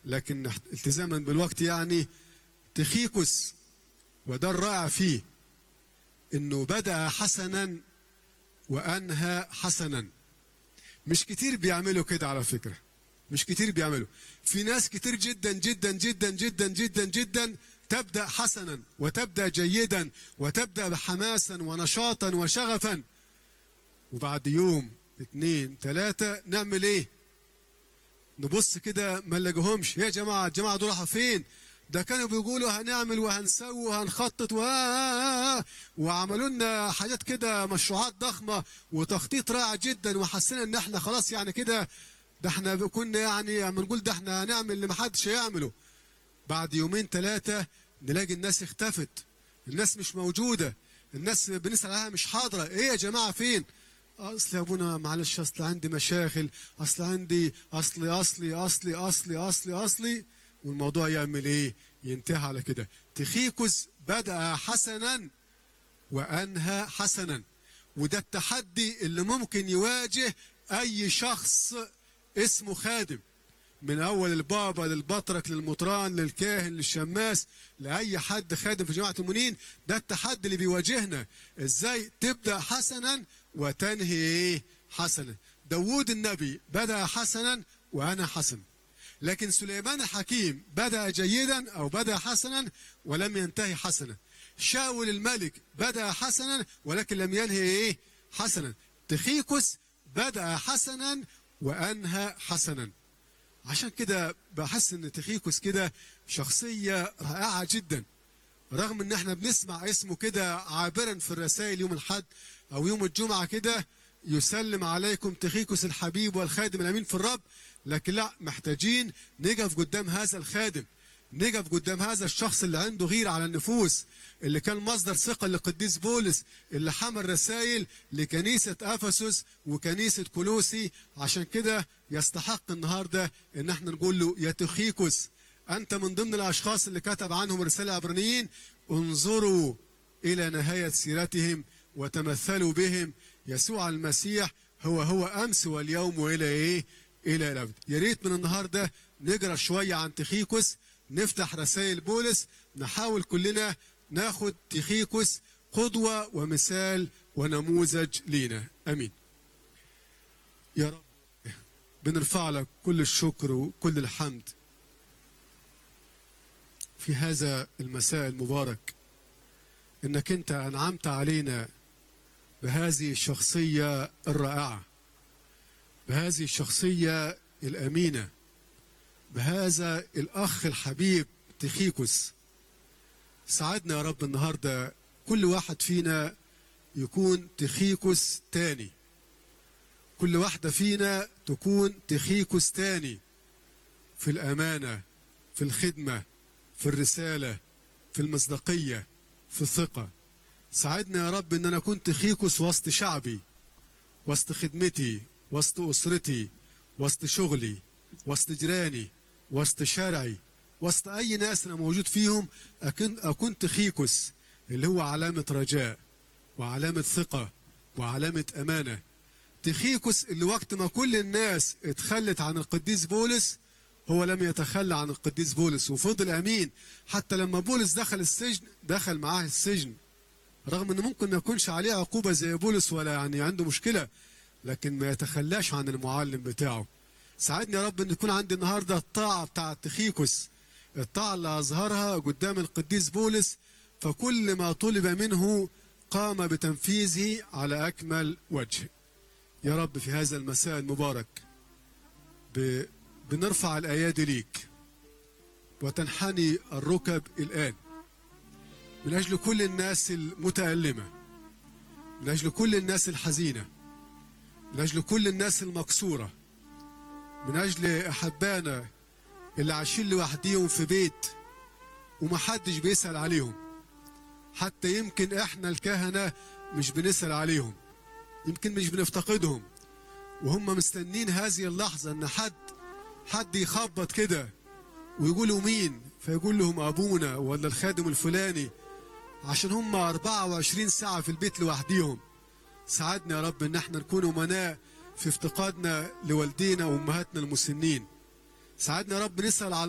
لكن التزاما بالوقت يعني تخيكس وده الرائع فيه انه بدا حسنا وانهى حسنا مش كتير بيعملوا كده على فكره مش كتير بيعملوا في ناس كتير جدا جدا جدا جدا جدا جدا تبدا حسنا وتبدا جيدا وتبدا بحماسا ونشاطا وشغفا وبعد يوم اتنين تلاتة نعمل ايه نبص كده ما نلاقيهمش يا جماعة الجماعة دول راحوا فين ده كانوا بيقولوا هنعمل وهنسوي وهنخطط و... وعملوا لنا حاجات كده مشروعات ضخمة وتخطيط رائع جدا وحسينا ان احنا خلاص يعني كده ده احنا كنا يعني بنقول ده احنا هنعمل اللي محدش هيعمله بعد يومين ثلاثة نلاقي الناس اختفت الناس مش موجودة الناس بنسأل عليها مش حاضرة ايه يا جماعة فين اصل يا ابونا معلش اصل عندي مشاكل اصل عندي اصلي اصلي اصلي اصلي اصلي اصلي والموضوع يعمل ايه ينتهي على كده تخيكس بدأ حسنا وانهى حسنا وده التحدي اللي ممكن يواجه اي شخص اسمه خادم من اول البابا للبطرك للمطران للكاهن للشماس لاي حد خادم في جماعه المؤمنين ده التحدي اللي بيواجهنا ازاي تبدا حسنا وتنهي ايه حسنا داوود النبي بدا حسنا وانا حسن لكن سليمان الحكيم بدا جيدا او بدا حسنا ولم ينتهي حسنا شاول الملك بدا حسنا ولكن لم ينهي ايه حسنا تخيكس بدا حسنا وانهى حسنا عشان كده بحس ان تخيكوس كده شخصية رائعة جدا رغم ان احنا بنسمع اسمه كده عابرا في الرسائل يوم الحد او يوم الجمعة كده يسلم عليكم تخيكوس الحبيب والخادم الامين في الرب لكن لا محتاجين نقف قدام هذا الخادم نقف قدام هذا الشخص اللي عنده غيرة على النفوس اللي كان مصدر ثقة لقديس بولس اللي حمل رسائل لكنيسة أفسس وكنيسة كولوسي عشان كده يستحق النهاردة ان احنا نقول له يا تخيكوس انت من ضمن الاشخاص اللي كتب عنهم رسالة عبرانيين انظروا الى نهاية سيرتهم وتمثلوا بهم يسوع المسيح هو هو امس واليوم والى ايه الى الابد يا ريت من النهارده نقرا شويه عن تخيكوس نفتح رسائل بولس نحاول كلنا ناخد تخيكوس قدوة ومثال ونموذج لينا أمين يا رب بنرفع لك كل الشكر وكل الحمد في هذا المساء المبارك انك انت انعمت علينا بهذه الشخصية الرائعة بهذه الشخصية الأمينة بهذا الأخ الحبيب تخيكوس ساعدنا يا رب النهاردة كل واحد فينا يكون تخيكوس تاني كل واحدة فينا تكون تخيكوس تاني في الأمانة في الخدمة في الرسالة في المصداقية في الثقة ساعدنا يا رب ان انا اكون تخيكوس وسط شعبي وسط خدمتي وسط اسرتي وسط شغلي وسط جيراني وسط شارعي وسط اي ناس انا موجود فيهم اكون اكون تخيكوس اللي هو علامه رجاء وعلامه ثقه وعلامه امانه تخيكوس اللي وقت ما كل الناس اتخلت عن القديس بولس هو لم يتخلى عن القديس بولس وفضل امين حتى لما بولس دخل السجن دخل معاه السجن رغم انه ممكن ما يكونش عليه عقوبه زي بولس ولا يعني عنده مشكله لكن ما يتخلاش عن المعلم بتاعه ساعدني يا رب ان يكون عندي النهارده الطاعه بتاعه تخيكوس الطاعه اللي اظهرها قدام القديس بولس فكل ما طلب منه قام بتنفيذه على اكمل وجه يا رب في هذا المساء المبارك ب... بنرفع الايادي ليك وتنحني الركب الان من اجل كل الناس المتالمه من اجل كل الناس الحزينه من اجل كل الناس المكسوره من اجل احبانا اللي عايشين لوحديهم في بيت ومحدش بيسال عليهم حتى يمكن احنا الكهنه مش بنسال عليهم يمكن مش بنفتقدهم وهم مستنين هذه اللحظه ان حد حد يخبط كده ويقولوا مين فيقول لهم ابونا ولا الخادم الفلاني عشان هم 24 ساعه في البيت لوحديهم ساعدنا يا رب ان احنا نكون امناء في افتقادنا لوالدينا وامهاتنا المسنين ساعدنا يا رب نسال على